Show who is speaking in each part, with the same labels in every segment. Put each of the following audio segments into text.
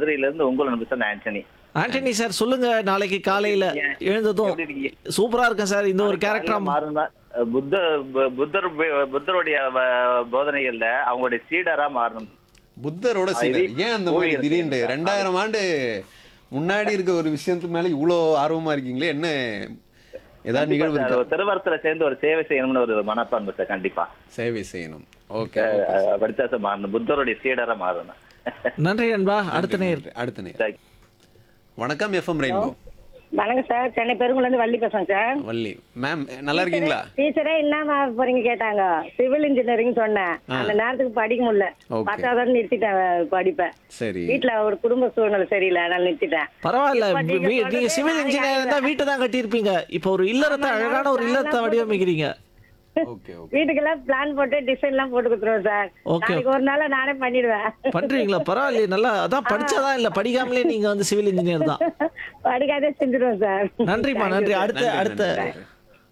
Speaker 1: மதுரையில இருந்து உங்கள் நம்பிசன் ஆண்டனி
Speaker 2: ஆண்டனி சார் சொல்லுங்க நாளைக்கு காலையில எழுந்ததும்
Speaker 1: எப்படி இருக்கீங்க?
Speaker 2: சூப்பரா இருக்கேன் சார் இந்த ஒரு கேரக்டரா
Speaker 1: மாறுனா புத்த பு- புத்தர் பு- புத்தருடைய வ- போதனைகள்ல அவங்களுடைய சீடரா மாறணும்
Speaker 3: புத்தரோட
Speaker 1: இது
Speaker 3: சீடர் ஏன் அந்த மாதிரி
Speaker 1: கோயில்
Speaker 3: திடீர்னு
Speaker 1: இருக்கு.
Speaker 3: ரெண்டாயிரம் ஆண்டு முன்னாடி இருக்க ஒரு விஷயத்துக்கு மேல இவ்வளோ ஆர்வமா இருக்கீங்களே என்ன ஏதாவது நிகழ்வு இருக்கா
Speaker 1: ஒரு திருவரத்துல சேர்ந்து ஒரு சேவை செய்யணும்னு ஒரு மனப்பான்பு சார் கண்டிப்பா
Speaker 3: சேவை செய்யணும் ஓகே
Speaker 1: அஹ் படித்தா சார் மாறணும் புத்தருடைய சீடரா மாறணும்
Speaker 2: நன்றி நண்பா அடுத்த நேர்
Speaker 3: அடுத்த நேரம் வணக்கம் எஃப்எம் ரெயின்போ
Speaker 4: வணக்கம் சார் சென்னை பெருங்குள்ள இருந்து வள்ளி பேசுறேன் சார்
Speaker 3: வள்ளி மேம் நல்லா இருக்கீங்களா
Speaker 4: டீச்சரே என்ன போறீங்க கேட்டாங்க சிவில் இன்ஜினியரிங் சொன்னேன் அந்த நேரத்துக்கு படிக்க முடியல
Speaker 3: Okay.
Speaker 4: பத்தாவது நிறுத்திட்டேன் படிப்பேன்
Speaker 3: சரி
Speaker 4: வீட்டுல ஒரு குடும்ப சூழ்நிலை சரியில்லை அதனால நிறுத்திட்டேன்
Speaker 2: பரவாயில்ல
Speaker 4: இப்ப நீங்க
Speaker 2: வீ- நீங்க
Speaker 4: சொல்றது
Speaker 2: சிவில்
Speaker 4: நாளைக்கு
Speaker 2: இன்ஜினியர் இருந்தா வீட்டை தான் கட்டியிருப்பீங்க இப்போ ஒரு இல்லறத்தை அழகான ஒரு இல்லறத்தை வடிவமைக்கிறீங்க
Speaker 3: ஓகே ஓகே
Speaker 4: வீட்டுக்கெல்லாம் பிளான் போட்டு டிசைன் எல்லாம் போட்டு கொடுத்துருவோம் சார்
Speaker 2: Okay.
Speaker 4: நாளைக்கு ஒரு நாள் நானே பண்ணிடுவேன்
Speaker 2: பண்றீங்களா பரவாயில்லையே நல்லா அதான் படிச்சாதான் இல்ல படிக்காமலே நீங்க வந்து சிவில் இன்ஜினியர் தான்
Speaker 4: படிக்காதே செஞ்சிருவோம் சார்
Speaker 2: நன்றிம்மா நன்றி அடுத்த
Speaker 3: நன்றி,
Speaker 2: அடுத்த
Speaker 3: நன்றி.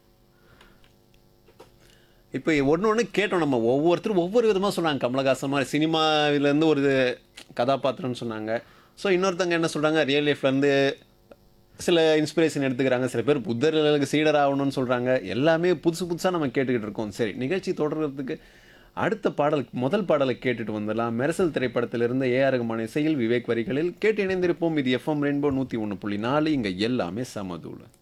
Speaker 3: இப்போ ஒன்று ஒன்று கேட்டோம் நம்ம ஒவ்வொருத்தரும் ஒவ்வொரு விதமாக சொன்னாங்க கமலஹாசன் மாதிரி சினிமாவிலேருந்து ஒரு கதாபாத்திரம்னு சொன்னாங்க ஸோ இன்னொருத்தங்க என்ன சொல்கிறாங்க ரியல் லைஃப்லேருந்து சில இன்ஸ்பிரேஷன் எடுத்துக்கிறாங்க சில பேர் புத்தர்களுக்கு சீடர் ஆகணும்னு சொல்கிறாங்க எல்லாமே புதுசு புதுசாக நம்ம கேட்டுக்கிட்டு இருக்கோம் சரி நிகழ்ச்சி தொடர்றதுக்கு அடுத்த பாடல் முதல் பாடலை கேட்டுட்டு வந்துடலாம் மெரசல் திரைப்படத்திலிருந்து ஏஆர் ரகுமான் இசையில் விவேக் வரிகளில் கேட்டு இணைந்திருப்போம் இது எஃப்எம் ரெயின்போ நூற்றி ஒன்று புள்ளி நாலு இங்கே எல்லாமே சமதூளு